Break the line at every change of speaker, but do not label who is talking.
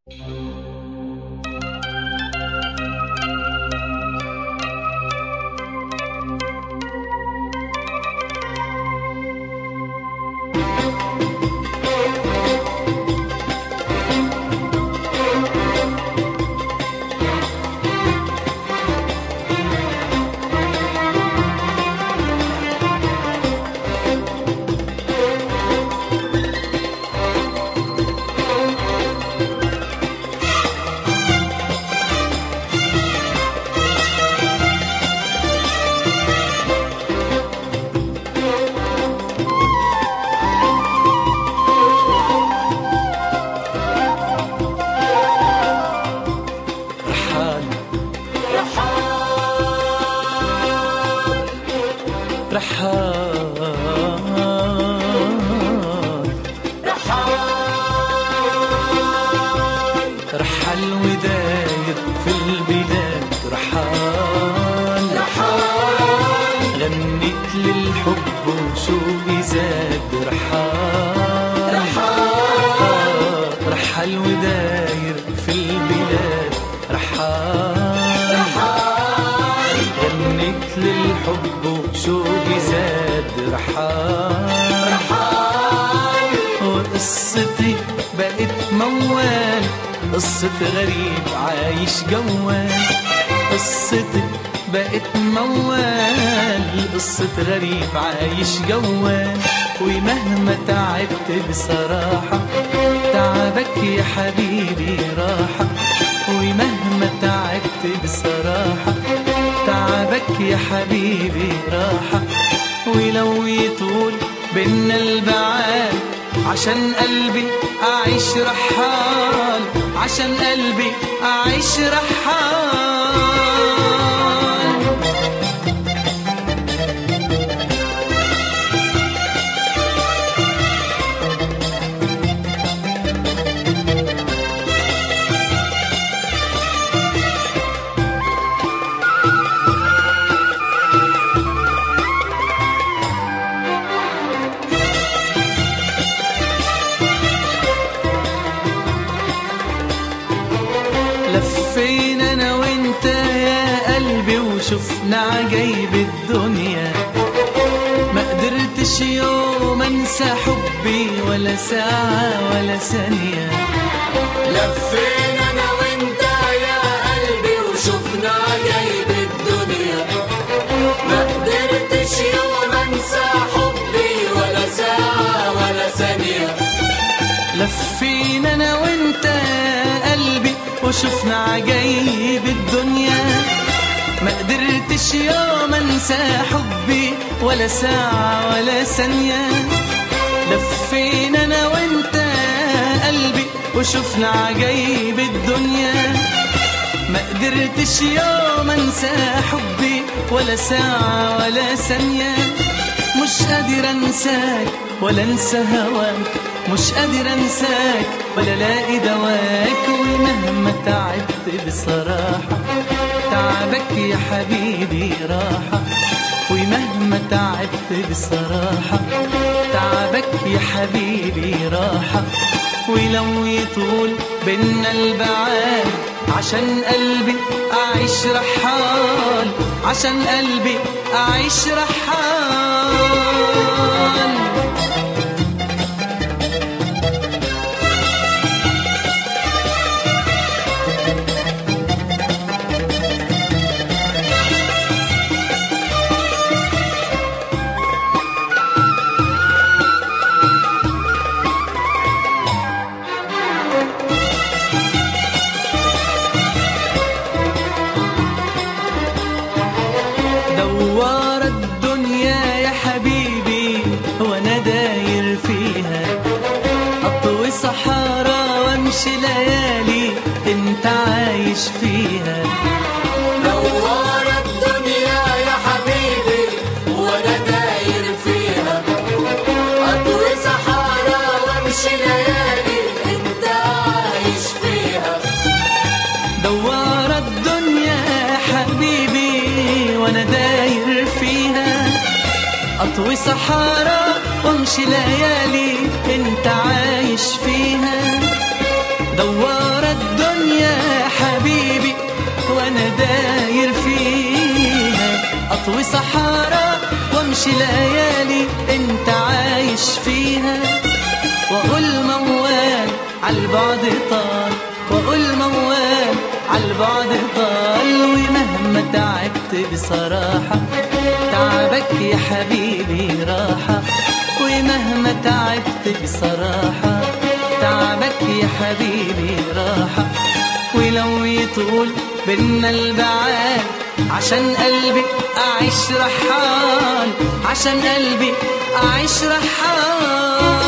رحال رحال رحل وداير في البلاد رحال غنيت للحب وشوقي زاد رحال رحل وداير في البلاد رحال غنيت للحب وشوقي زاد رحال وقصتي بقت موال قصة غريب عايش جوال قصتي بقت موال قصة غريب عايش جوال ومهما تعبت بصراحة تعبك يا حبيبي راحة ومهما تعبت بصراحة تعبك يا حبيبي راحة ولو يطول بينا البعاد عشان قلبي أعيش رحال عشان قلبي أعيش رحال لفينا انا وانت يا قلبي وشفنا عجايب الدنيا ما قدرتش يوم انسى حبي ولا ساعة ولا ثانية
لفينا انا وانت يا قلبي وشفنا عجايب الدنيا ما قدرتش يوم انسى حبي ولا ساعة ولا ثانية
لفينا انا وانت يا قلبي وشفنا عجايب الدنيا ما قدرتش يوم انسى حبي ولا ساعة ولا ثانية لفينا انا وانت يا قلبي وشفنا عجايب الدنيا ما قدرتش يوم انسى حبي ولا ساعة ولا ثانية مش قادر انساك ولا انسى هواك مش قادر انساك ولا الاقي دواك ومهما تعبت بصراحة تعبك يا حبيبي راحة ومهما تعبت بصراحة تعبك يا حبيبي راحة ولو يطول بينا البعاد عشان قلبي أعيش رحال عشان قلبي أعيش رحال دوار الدنيا يا حبيبي وانا داير فيها اطوي صحارى وامشي ليالي انت عايش فيها
دوار الدنيا يا حبيبي وانا داير فيها اطوي صحارى وامشي ليالي انت عايش فيها
دوار الدنيا يا حبيبي وانا داير فيها اطوي صحارى وامشي ليالي انت عايش فيها دوار الدنيا يا حبيبي وانا داير فيها اطوي صحارى وامشي ليالي انت عايش فيها واقول موال عالبعد طال واقول موال عالبعد طال ومهما تعبت بصراحة تعبك يا حبيبي راحة ومهما تعبت بصراحة تعبك يا حبيبي راحة ولو يطول بينا البعاد عشان قلبي أعيش رحال عشان قلبي أعيش رحال